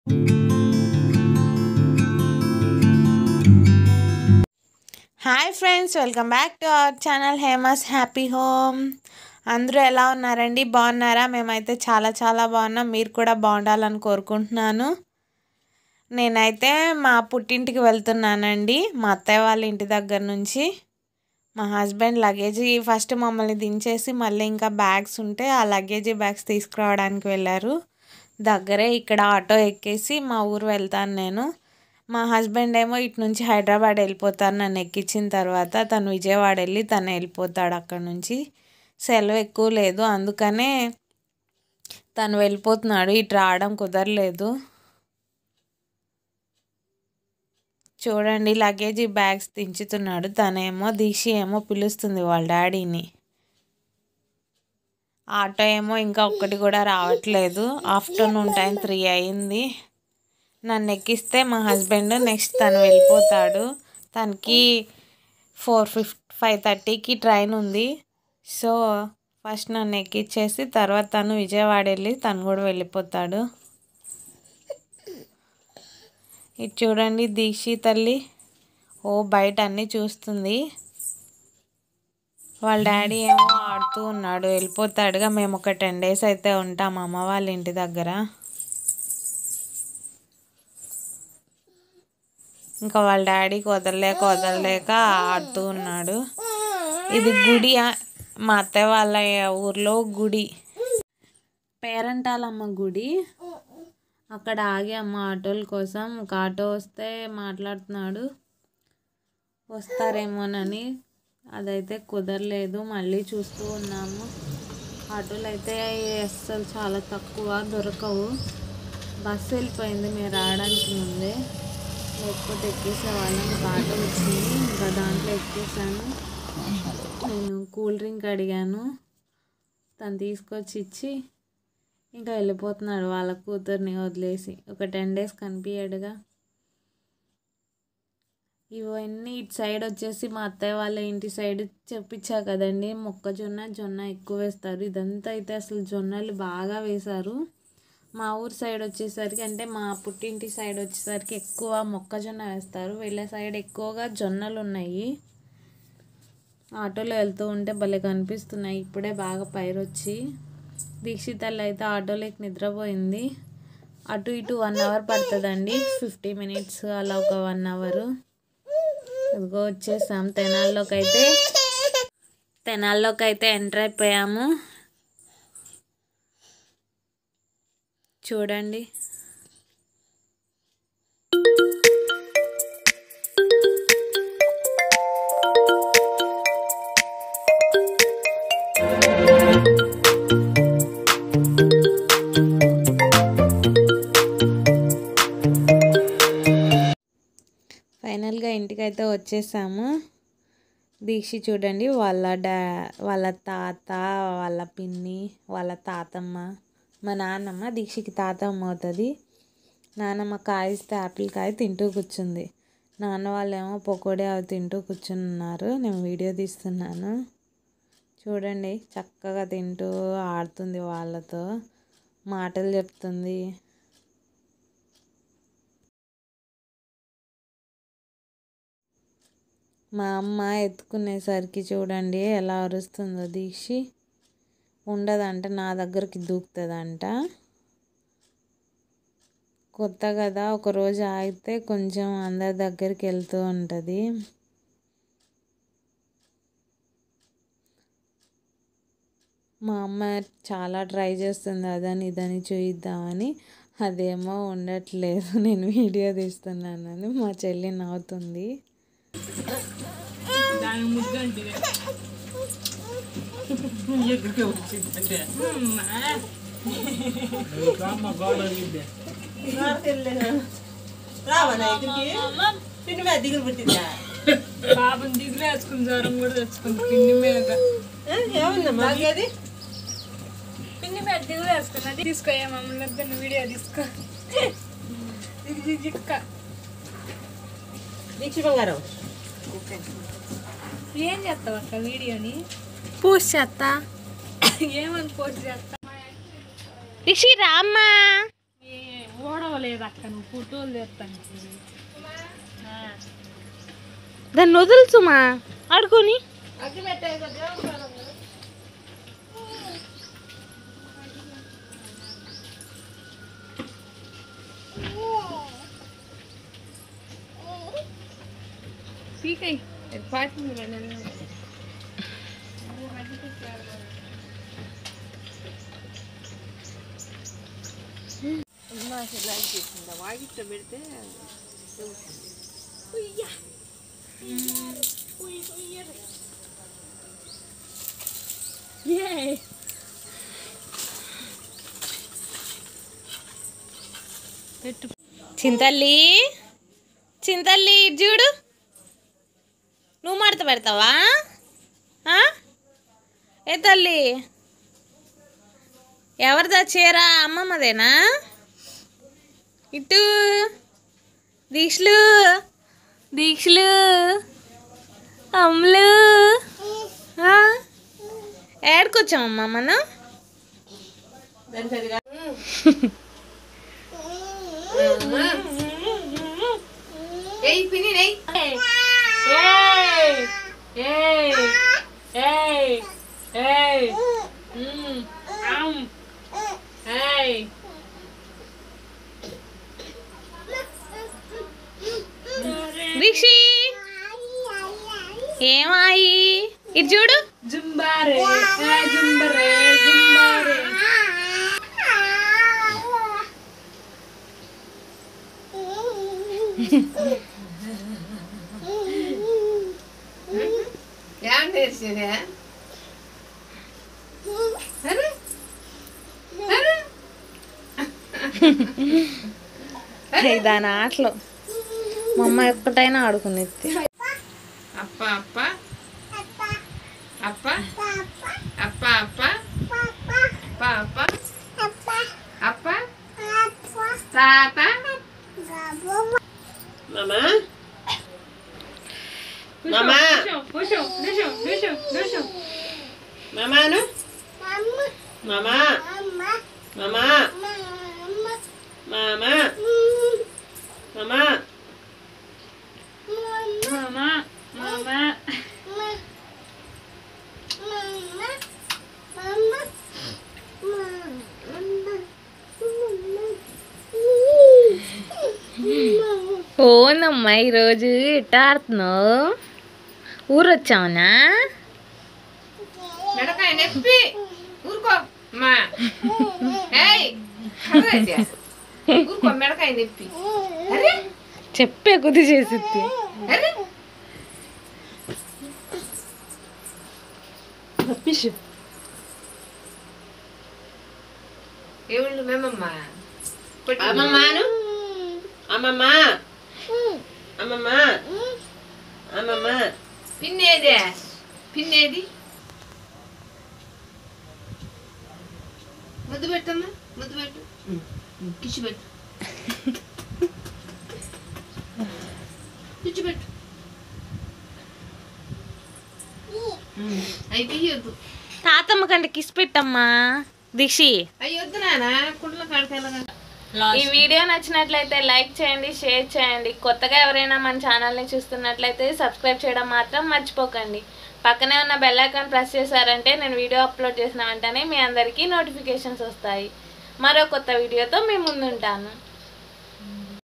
Hi friends welcome back to our channel Hemas happy home అందరూ ఎలా ఉన్నారండి బాగున్నారా మేమైతే చాలా చాలా బాగున్నాం మీరు కూడా బాగుండాలని కోరుకుంటున్నాను నేనైతే మా పుట్టింటికి వెళ్తున్నానండి మా అత్తయ్య వాళ్ళ ఇంటి దగ్గర నుంచి మా హస్బెండ్ లగేజీ ఫస్ట్ మమ్మల్ని దించేసి మళ్ళీ ఇంకా బ్యాగ్స్ ఉంటే ఆ లగేజీ బ్యాగ్స్ తీసుకురావడానికి వెళ్ళారు దగ్గరే ఇక్కడ ఆటో ఎక్కేసి మా ఊరు వెళ్తాను నేను మా హస్బెండ్ ఏమో ఇటు నుంచి హైదరాబాద్ వెళ్ళిపోతాను నన్ను ఎక్కించిన తర్వాత తను విజయవాడ వెళ్ళి తను వెళ్ళిపోతాడు అక్కడ నుంచి సెలవు ఎక్కువ లేదు అందుకనే తను వెళ్ళిపోతున్నాడు ఇటు రావడం కుదరలేదు చూడండి లగేజీ బ్యాగ్స్ దించుతున్నాడు తనేమో దీక్షి ఏమో పిలుస్తుంది వాళ్ళ డాడీని ఆటో ఏమో ఇంకా ఒక్కటి కూడా రావట్లేదు ఆఫ్టర్నూన్ టైం త్రీ అయింది నన్ను ఎక్కిస్తే మా హస్బెండ్ నెక్స్ట్ తను వెళ్ళిపోతాడు తనకి ఫోర్ ఫిఫ్టీ ఫైవ్ థర్టీకి ట్రైన్ ఉంది సో ఫస్ట్ నన్ను ఎక్కిచ్చేసి తర్వాత తను విజయవాడ వెళ్ళి తను కూడా వెళ్ళిపోతాడు ఇది చూడండి దీక్షి తల్లి ఓ బయట అన్నీ చూస్తుంది వాళ్ళ డాడీ ఏమో ఆడుతూ ఉన్నాడు వెళ్ళిపోతాడుగా మేము ఒక టెన్ డేస్ అయితే ఉంటాం అమ్మ వాళ్ళ ఇంటి దగ్గర ఇంకా వాళ్ళ డాడీకి వదలలేక వదలలేక ఆడుతూ ఉన్నాడు ఇది గుడి ఆ- మా అత్తయ్య వాళ్ళ ఊర్లో గుడి పేరంటాలమ్మ గుడి అక్కడ ఆగి అమ్మ ఆటోల కోసం ఒక ఆటో వస్తే మాట్లాడుతున్నాడు వస్తారేమోనని అదైతే కుదరలేదు మళ్ళీ చూస్తూ ఉన్నాము ఆటోలు అయితే అస్సలు చాలా తక్కువ దొరకవు బస్సు వెళ్ళిపోయింది మీరు రావడానికి ముందే లేకపోతే ఎక్కేసేవాళ్ళం ఒక ఆటో వచ్చింది ఇంకా దాంట్లో ఎక్కేసాను నేను కూల్ డ్రింక్ అడిగాను తను తీసుకొచ్చి ఇచ్చి ఇంకా వెళ్ళిపోతున్నాడు వాళ్ళ కూతుర్ని వదిలేసి ఒక టెన్ డేస్ కనిపించాడుగా ఇవన్నీ ఇటు సైడ్ వచ్చేసి మా అత్తయ్య వాళ్ళ ఇంటి సైడ్ చెప్పించా కదండి మొక్కజొన్న జొన్న ఎక్కువ వేస్తారు ఇదంతా అయితే అసలు జొన్నలు బాగా వేశారు మా ఊరు సైడ్ వచ్చేసరికి అంటే మా పుట్టింటి సైడ్ వచ్చేసరికి ఎక్కువ మొక్కజొన్న వేస్తారు వీళ్ళ సైడ్ ఎక్కువగా జొన్నలు ఉన్నాయి ఆటోలో వెళ్తూ ఉంటే భలే కనిపిస్తున్నాయి ఇప్పుడే బాగా పైరొచ్చి దీక్షితల్లి అయితే ఆటోలోకి నిద్రపోయింది అటు ఇటు వన్ అవర్ పడుతుందండి ఫిఫ్టీ మినిట్స్ అలా ఒక వన్ అవర్ ఇదిగో వచ్చేసాం తెనాల్లోకి అయితే తెనాల్లోకి అయితే ఎంటర్ అయిపోయాము చూడండి ఫైనల్గా ఇంటికైతే వచ్చేసాము దీక్షి చూడండి వాళ్ళ డా వాళ్ళ తాత వాళ్ళ పిన్ని వాళ్ళ తాతమ్మ మా నాన్నమ్మ దీక్షకి తాతమ్మ అవుతుంది నాన్నమ్మ కాయ ఇస్తే ఆపిల్ కాయ తింటూ కూర్చుంది నాన్న వాళ్ళేమో పకోడీ అవి తింటూ కూర్చుని ఉన్నారు నేను వీడియో తీస్తున్నాను చూడండి చక్కగా తింటూ ఆడుతుంది వాళ్ళతో మాటలు చెప్తుంది మా అమ్మ ఎత్తుకునేసరికి చూడండి ఎలా అరుస్తుందో దీక్షి ఉండదంట నా దగ్గరికి దూకుతుందంట కొత్త కదా ఒక రోజు ఆగితే కొంచెం అందరి దగ్గరికి వెళ్తూ ఉంటుంది మా అమ్మ చాలా ట్రై చేస్తుంది అదని ఇదని చూయిద్దామని అదేమో ఉండట్లేదు నేను వీడియో తీస్తున్నానని మా చెల్లి నవ్వుతుంది రావనా ఇక్కడికి పిన్ని మీద దిగులు పుట్టిందా పాపం దిగులు వేసుకుని జ్వరం కూడా తెచ్చుకుంది పిండి మీద ఏ, ఏముందమ్మా అది పిండి మీద దిగులు వేసుకున్నది తీసుకో ఏ మమ్మల్ని వద్దని వీడియో తీసుకో జిగ్ జిగ్ జిక్క దీక్ష బంగారం ఏం చేస్తావు అక్క వీడియోని పూస్ చేస్తా ఏమని పోస్ట్ చేస్తా రిషి రామ్మా ఏ ఓడ అవ్వలేదు అక్క నువ్వు ఫోటోలు తెస్తాను దాన్ని వదులుచుమా ఆడుకొని పీకై చింతల్లి చింతల్లి ఇటు చూడు నువ్వు మడత పెడతావా ఆ? ఏ తల్లి ఎవరిదా చీర అమ్మమ్మదేనా ఇటు దీక్షలు దీక్షలు అమ్ములు ఆ? ఏడుకొచ్చామమ్మా మనం ఏయ్ పిన్ని నెయ్ దీక్షి ఏమాయి ఇటు చూడు జుంబారే జుంబరే జుంబారే ఏం తెలిసిందే అరే అరే అయి దాని ఆటలు మా అమ్మ ఒక్కటైనా ఆడుకునేది అప్ప అప్ప అప్ప అప్ప అప్ప అప్ప అప్ప అప్ప తాత మామా మామా కూర్చో కూర్చో కూర్చో కూర్చో మామాను మామా మామా మామా మామా మామా మామా ఓనమ్మా ఈరోజు ఇట్ట ఆడుతున్నావు ఊరొచ్చావునా మెడకాయ నొప్పి ఊరుకో మా ఏయ్ అదే ఊరుకో మెడకాయ నొప్పి అరే చెప్పే కొద్ది చేసిద్ది అరే ఏముండు మేమమ్మ అమ్మమ్మాను అమ్మమ్మ అమ్మమ్మ అమ్మమ్మ పిన్నేదే పిన్నేది ముద్దు పెట్టమ్మా ముద్దు పెట్టు కిచ్చు పెట్టు కిచ్చు పెట్టు అవి తీయొద్దు తాతమ్మ కంటే కిస్ పెట్టమ్మా దీక్షి అవి వద్దు నాన్న కుండలో కాడికెళ్ళగా ఈ వీడియో నచ్చినట్లయితే లైక్ చేయండి షేర్ చేయండి కొత్తగా ఎవరైనా మన ఛానల్ని చూస్తున్నట్లయితే సబ్స్క్రైబ్ చేయడం మాత్రం మర్చిపోకండి పక్కనే ఉన్న బెల్ ఐకాన్ ప్రెస్ చేశారంటే నేను వీడియో అప్లోడ్ చేసిన వెంటనే మీ అందరికీ నోటిఫికేషన్స్ వస్తాయి మరో కొత్త వీడియోతో మీ ముందుంటాను